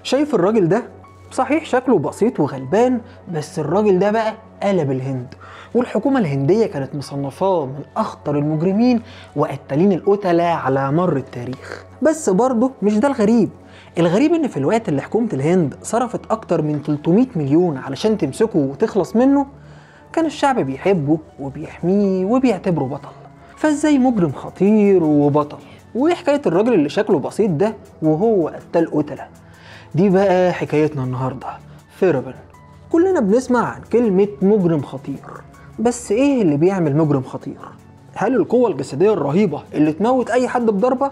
شايف الراجل ده صحيح شكله بسيط وغلبان بس الراجل ده بقى قلب الهند والحكومة الهندية كانت مصنفاه من أخطر المجرمين وقتالين القتلة على مر التاريخ بس برضه مش ده الغريب الغريب ان في الوقت اللي حكومة الهند صرفت اكتر من 300 مليون علشان تمسكه وتخلص منه كان الشعب بيحبه وبيحميه وبيعتبره بطل فازاي مجرم خطير وبطل وايه حكاية الراجل اللي شكله بسيط ده وهو قتال قتلة دي بقى حكايتنا النهاردة فيربن كلنا بنسمع عن كلمة مجرم خطير بس ايه اللي بيعمل مجرم خطير؟ هل القوة الجسدية الرهيبة اللي تموت أي حد بضربة؟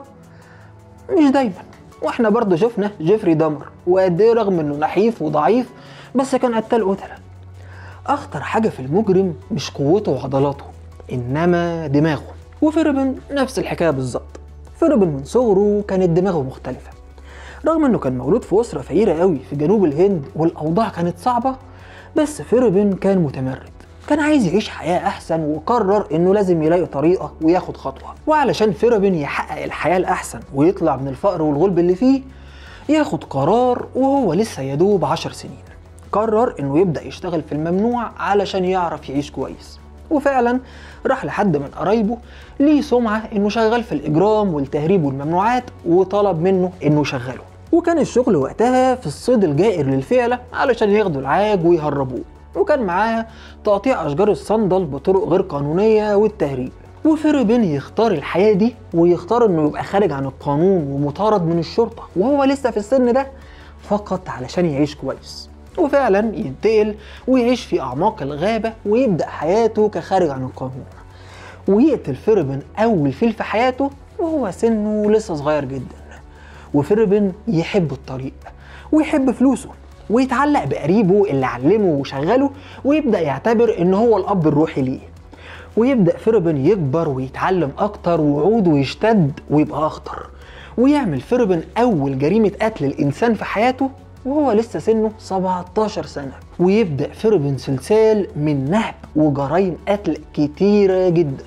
مش دايما واحنا برضه شفنا جيفري دامر وقد ايه رغم انه نحيف وضعيف بس كان قتال قتلة اخطر حاجة في المجرم مش قوته وعضلاته انما دماغه وفيربن نفس الحكاية بالظبط فيربن من صغره كانت دماغه مختلفة رغم انه كان مولود في اسرة فقيرة قوي في جنوب الهند والاوضاع كانت صعبة بس فيربن كان متمرد كان عايز يعيش حياة أحسن وقرر إنه لازم يلاقي طريقة وياخد خطوة وعلشان فيربن يحقق الحياة الأحسن ويطلع من الفقر والغلب اللي فيه ياخد قرار وهو لسه يدوب عشر سنين قرر إنه يبدأ يشتغل في الممنوع علشان يعرف يعيش كويس وفعلا راح لحد من قرايبه ليه سمعة إنه شغال في الإجرام والتهريب والممنوعات وطلب منه إنه يشغله وكان الشغل وقتها في الصيد الجائر للفعلة علشان ياخدوا العاج ويهربوه وكان معاه تقطيع أشجار الصندل بطرق غير قانونية والتهريب وفيربين يختار الحياة دي ويختار إنه يبقى خارج عن القانون ومطارد من الشرطة وهو لسه في السن ده فقط علشان يعيش كويس وفعلا ينتقل ويعيش في أعماق الغابة ويبدأ حياته كخارج عن القانون ويقتل فيربين أول فيل في حياته وهو سنه لسه صغير جدا وفيربين يحب الطريق ويحب فلوسه ويتعلق بقريبه اللي علمه وشغله ويبدأ يعتبر إن هو الأب الروحي ليه ويبدأ فيربن يكبر ويتعلم أكتر وعوده يشتد ويبقى أخطر ويعمل فيربن أول جريمة قتل الإنسان في حياته وهو لسه سنه 17 سنة ويبدأ فيربن سلسال من نهب وجرائم قتل كتيرة جدا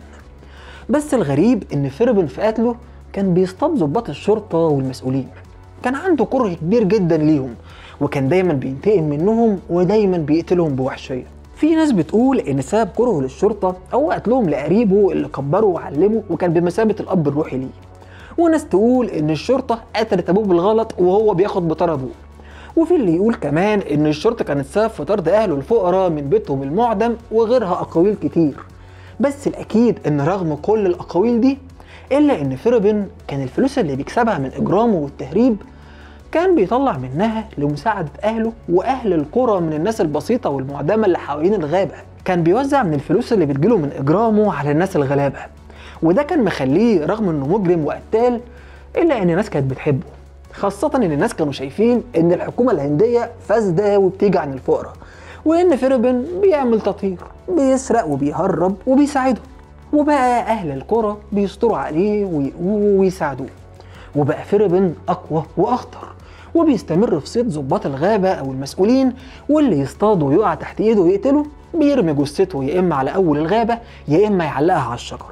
بس الغريب إن فيربن في قتله كان بيصطاد ضباط الشرطة والمسؤولين كان عنده كره كبير جدا ليهم وكان دايما بينتقم منهم ودايما بيقتلهم بوحشيه في ناس بتقول ان سبب كرهه للشرطه هو قتلهم لقريبه اللي كبره وعلمه وكان بمثابه الاب الروحي ليه وناس تقول ان الشرطه قتلت ابوه بالغلط وهو بياخد بطار ابوه وفي اللي يقول كمان ان الشرطه كانت سبب في طرد اهله الفقراء من بيتهم المعدم وغيرها اقاويل كتير بس الاكيد ان رغم كل الاقاويل دي الا ان فيربن كان الفلوس اللي بيكسبها من اجرامه والتهريب كان بيطلع منها لمساعدة أهله وأهل القرى من الناس البسيطة والمعدمة اللي حوالين الغابة كان بيوزع من الفلوس اللي بتجيله من إجرامه على الناس الغلابة وده كان مخليه رغم إنه مجرم وقتال إلا إن الناس كانت بتحبه خاصة إن الناس كانوا شايفين إن الحكومة الهندية فاسدة وبتيجي عن الفقراء وإن فيربن بيعمل تطهير بيسرق وبيهرب وبيساعدهم وبقى أهل القرى بيستروا عليه ويقووا ويساعدوه وبقى فيربن أقوى وأخطر وبيستمر في صيد ضباط الغابة أو المسؤولين واللي يصطاده ويقع تحت إيده ويقتله بيرمي جثته يا إما على أول الغابة يا إما يعلقها على الشجر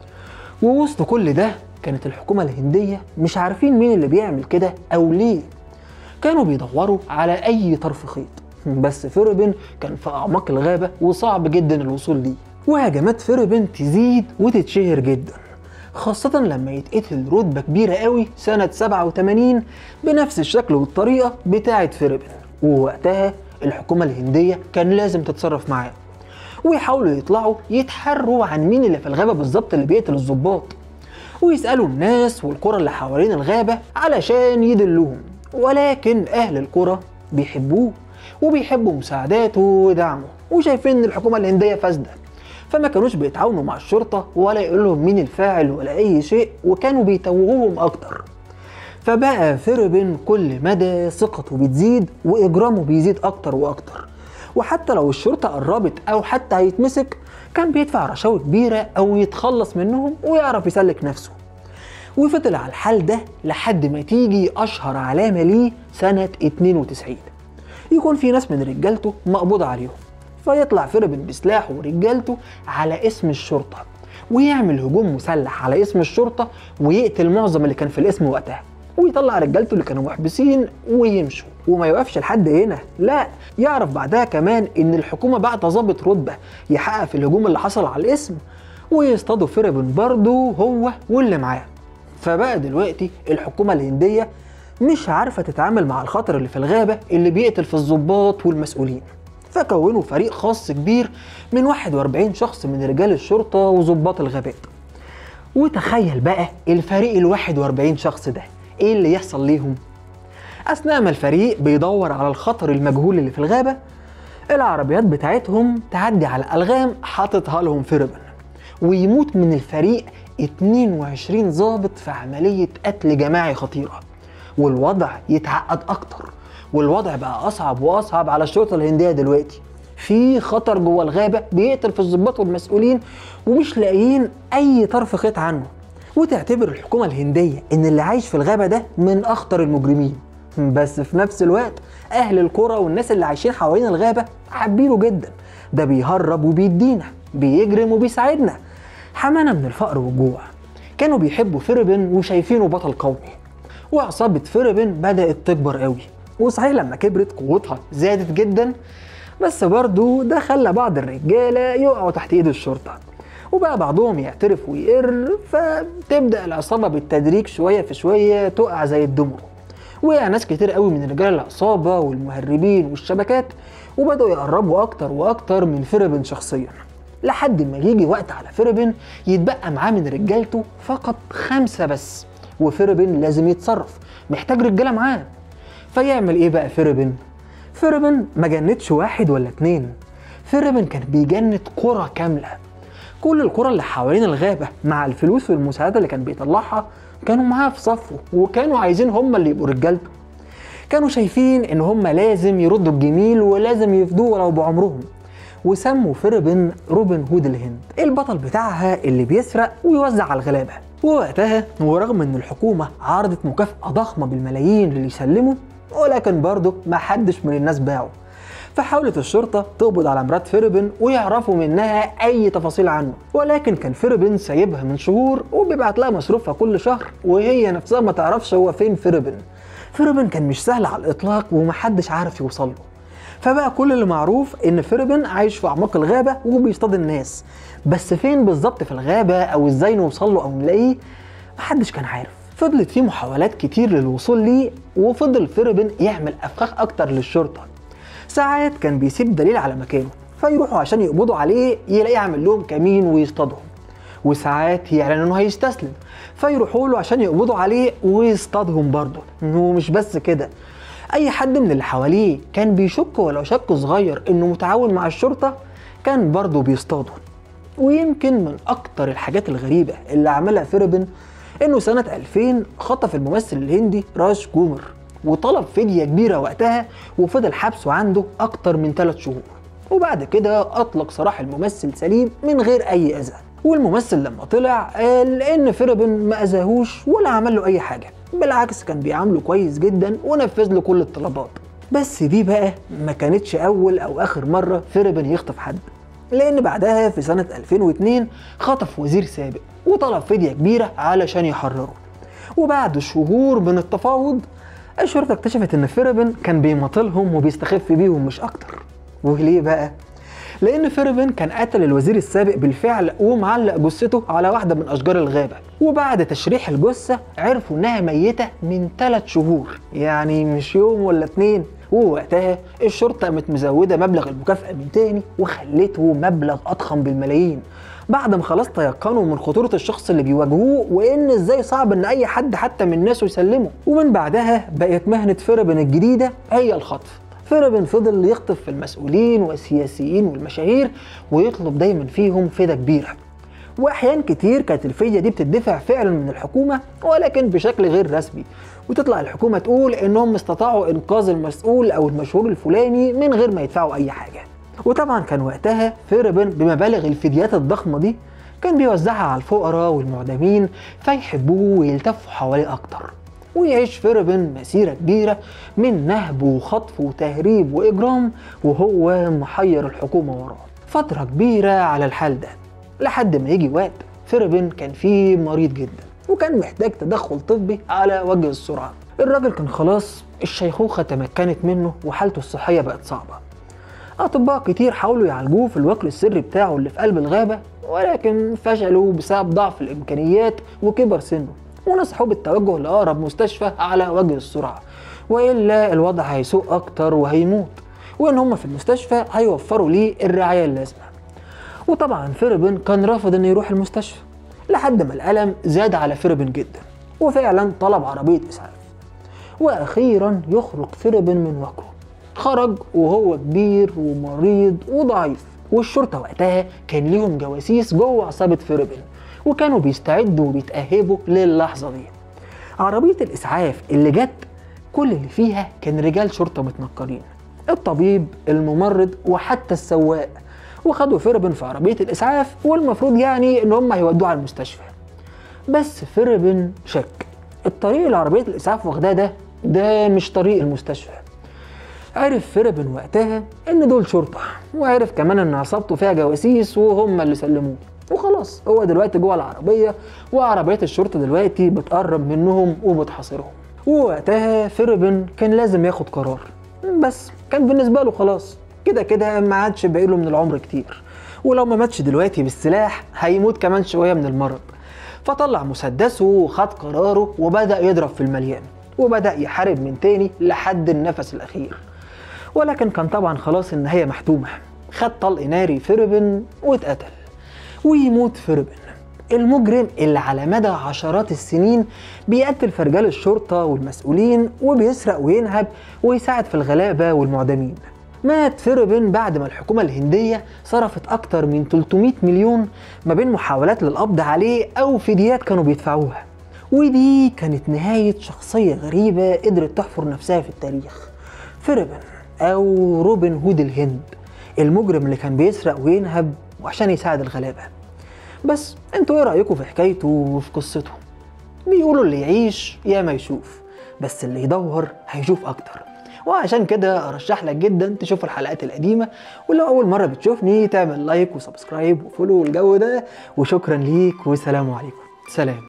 ووسط كل ده كانت الحكومة الهندية مش عارفين مين اللي بيعمل كده أو ليه كانوا بيدوروا على أي طرف خيط بس فيربن كان في أعماق الغابة وصعب جدا الوصول ليه وهجمات فيربن تزيد وتتشهر جدا خاصة لما يتقتل رتبة كبيرة قوي سنة 87 بنفس الشكل والطريقة بتاعة فيربن ووقتها الحكومة الهندية كان لازم تتصرف معاه ويحاولوا يطلعوا يتحروا عن مين اللي في الغابة بالظبط اللي بيقتل الضباط ويسألوا الناس والقرى اللي حوالين الغابة علشان يدلوهم ولكن أهل القرى بيحبوه وبيحبوا مساعداته ودعمه وشايفين ان الحكومة الهندية فاسدة فما كانوش بيتعاونوا مع الشرطة ولا يقولوا لهم مين الفاعل ولا أي شيء وكانوا بيتوهوهم أكتر فبقى فيربن كل مدى ثقته بتزيد وإجرامه بيزيد أكتر وأكتر وحتى لو الشرطة قربت أو حتى هيتمسك كان بيدفع رشاوي كبيرة أو يتخلص منهم ويعرف يسلك نفسه وفضل على الحال ده لحد ما تيجي أشهر علامة ليه سنة 92 يكون في ناس من رجالته مقبوض عليهم فيطلع فيربن بسلاحه ورجالته على اسم الشرطة ويعمل هجوم مسلح على اسم الشرطة ويقتل معظم اللي كان في الاسم وقتها ويطلع رجالته اللي كانوا محبسين ويمشوا وما يوقفش لحد هنا لا يعرف بعدها كمان ان الحكومه بعت ظابط رتبه يحقق في الهجوم اللي حصل على الاسم ويصطادوا فيربن برضه هو واللي معاه فبقى دلوقتي الحكومه الهنديه مش عارفه تتعامل مع الخطر اللي في الغابه اللي بيقتل في الضباط والمسؤولين فكونوا فريق خاص كبير من 41 شخص من رجال الشرطه وضباط الغابات وتخيل بقى الفريق ال 41 شخص ده ايه اللي يحصل ليهم اثناء ما الفريق بيدور على الخطر المجهول اللي في الغابه العربيات بتاعتهم تعدي على الغام حاططها لهم فيربن ويموت من الفريق 22 ضابط في عمليه قتل جماعي خطيره والوضع يتعقد اكتر والوضع بقى اصعب واصعب على الشرطه الهنديه دلوقتي في خطر جوه الغابه بيقتل في الضباط والمسؤولين ومش لاقيين اي طرف خيط عنه وتعتبر الحكومه الهنديه ان اللي عايش في الغابه ده من اخطر المجرمين بس في نفس الوقت اهل القرى والناس اللي عايشين حوالين الغابه حابينه جدا ده بيهرب وبيدينا بيجرم وبيساعدنا حمانا من الفقر والجوع كانوا بيحبوا فيربن وشايفينه بطل قومي وعصابة فيربن بدأت تكبر قوي وصحيح لما كبرت قوتها زادت جدا بس برضه ده خلى بعض الرجالة يقعوا تحت ايد الشرطة وبقى بعضهم يعترف ويقر فتبدأ العصابة بالتدريج شوية في شوية تقع زي الدمر وقع ناس كتير قوي من رجال العصابة والمهربين والشبكات وبدأوا يقربوا أكتر وأكتر من فيربن شخصيا لحد ما يجي وقت على فيربن يتبقى معاه من رجالته فقط خمسة بس وفيربن لازم يتصرف محتاج رجالة معاه فيعمل ايه بقى فيربن؟ فيربن ما جندش واحد ولا اتنين فيربن كان بيجند قرى كاملة كل القرى اللي حوالين الغابة مع الفلوس والمساعدة اللي كان بيطلعها كانوا معاه في صفه وكانوا عايزين هم اللي يبقوا رجالته كانوا شايفين ان هم لازم يردوا الجميل ولازم يفدوه ولو بعمرهم وسموا فيربن روبن هود الهند البطل بتاعها اللي بيسرق ويوزع على الغلابة ووقتها ورغم ان الحكومة عرضت مكافأة ضخمة بالملايين للي يسلمه ولكن برضه ما حدش من الناس باعه فحاولت الشرطة تقبض على مرات فيربن ويعرفوا منها أي تفاصيل عنه ولكن كان فيربن سايبها من شهور وبيبعت لها مصروفها كل شهر وهي نفسها ما تعرفش هو فين فيربن فيربن كان مش سهل على الإطلاق ومحدش عارف يوصل له فبقى كل اللي معروف ان فيربن عايش في اعماق الغابه وبيصطاد الناس بس فين بالظبط في الغابه او ازاي نوصل له او نلاقيه محدش كان عارف فضلت في محاولات كتير للوصول ليه وفضل فيربن يعمل افخاخ اكتر للشرطه ساعات كان بيسيب دليل على مكانه فيروحوا عشان يقبضوا عليه يلاقيه عامل لهم كمين ويصطادهم وساعات يعلن انه هيستسلم فيروحوا له عشان يقبضوا عليه ويصطادهم برضه ومش بس كده اي حد من اللي حواليه كان بيشك ولو شك صغير انه متعاون مع الشرطه كان برضه بيصطاده ويمكن من اكتر الحاجات الغريبه اللي عملها فيربن انه سنه 2000 خطف الممثل الهندي راج كومر وطلب فديه كبيره وقتها وفضل حبسه عنده اكتر من 3 شهور وبعد كده اطلق سراح الممثل سليم من غير اي اذى والممثل لما طلع قال ان فيربن ما اذاهوش ولا عمل له اي حاجه بالعكس كان بيعامله كويس جدا ونفذ له كل الطلبات بس دي بقى ما كانتش اول او اخر مره فيربن يخطف حد لان بعدها في سنه 2002 خطف وزير سابق وطلب فديه كبيره علشان يحرره وبعد شهور من التفاوض الشرطه اكتشفت ان فيربن كان بيماطلهم وبيستخف بيهم مش اكتر وليه بقى لان فيربن كان قتل الوزير السابق بالفعل ومعلق جثته على واحده من اشجار الغابه وبعد تشريح الجثه عرفوا انها ميته من 3 شهور يعني مش يوم ولا اتنين ووقتها الشرطه قامت مزوده مبلغ المكافاه من تاني وخلته مبلغ اضخم بالملايين بعد ما خلاص تيقنوا من خطوره الشخص اللي بيواجهوه وان ازاي صعب ان اي حد حتى من ناسه يسلمه ومن بعدها بقت مهنه فيربن الجديده هي الخطف فيربن فضل يخطف في المسؤولين والسياسيين والمشاهير ويطلب دايما فيهم فدا كبيره واحيان كتير كانت الفديه دي بتدفع فعلا من الحكومه ولكن بشكل غير رسمي وتطلع الحكومه تقول انهم استطاعوا انقاذ المسؤول او المشهور الفلاني من غير ما يدفعوا اي حاجه وطبعا كان وقتها فيربن بمبالغ الفديات الضخمه دي كان بيوزعها على الفقراء والمعدمين فيحبوه ويلتفوا حواليه اكتر ويعيش فيربن مسيرة كبيرة من نهب وخطف وتهريب وإجرام وهو محير الحكومة وراه فترة كبيرة على الحال ده لحد ما يجي وقت فيربن كان فيه مريض جدا وكان محتاج تدخل طبي على وجه السرعة الراجل كان خلاص الشيخوخة تمكنت منه وحالته الصحية بقت صعبة أطباء كتير حاولوا يعالجوه في الوكر السري بتاعه اللي في قلب الغابة ولكن فشلوا بسبب ضعف الإمكانيات وكبر سنه ونصحوه بالتوجه لأقرب مستشفى على وجه السرعة وإلا الوضع هيسوء أكتر وهيموت وإن هم في المستشفى هيوفروا ليه الرعاية اللازمة وطبعا فيربن كان رافض إنه يروح المستشفى لحد ما الألم زاد على فيربن جدا وفعلا طلب عربية إسعاف وأخيرا يخرج فيربن من وكره خرج وهو كبير ومريض وضعيف والشرطة وقتها كان ليهم جواسيس جوه عصابة فيربن وكانوا بيستعدوا وبيتأهبوا للحظة دي عربية الإسعاف اللي جت كل اللي فيها كان رجال شرطة متنكرين الطبيب الممرض وحتى السواق وخدوا فيربن في عربية الإسعاف والمفروض يعني إن هم هيودوه على المستشفى بس فيربن شك الطريق اللي عربية الإسعاف واخداه ده ده مش طريق المستشفى عرف فيربن وقتها ان دول شرطة وعرف كمان ان عصابته فيها جواسيس وهم اللي سلموه وخلاص هو دلوقتي جوه العربية وعربيات الشرطة دلوقتي بتقرب منهم وبتحاصرهم ووقتها فيربن كان لازم ياخد قرار بس كان بالنسبة له خلاص كده كده ما عادش باقي له من العمر كتير ولو ما ماتش دلوقتي بالسلاح هيموت كمان شوية من المرض فطلع مسدسه وخد قراره وبدأ يضرب في المليان وبدأ يحارب من تاني لحد النفس الأخير ولكن كان طبعا خلاص النهاية محتومة خد طلق ناري فيربن واتقتل ويموت فيربن المجرم اللي على مدى عشرات السنين بيقتل في رجال الشرطة والمسؤولين وبيسرق وينهب ويساعد في الغلابة والمعدمين مات فيربن بعد ما الحكومة الهندية صرفت أكتر من 300 مليون ما بين محاولات للقبض عليه أو فديات كانوا بيدفعوها ودي كانت نهاية شخصية غريبة قدرت تحفر نفسها في التاريخ فيربن أو روبن هود الهند المجرم اللي كان بيسرق وينهب وعشان يساعد الغلابة بس انتوا ايه رأيكم في حكايته وفي قصته بيقولوا اللي يعيش يا ما يشوف بس اللي يدور هيشوف أكتر وعشان كده أرشح لك جدا تشوف الحلقات القديمة ولو أول مرة بتشوفني تعمل لايك وسبسكرايب وفولو والجو ده وشكرا ليك والسلام عليكم سلام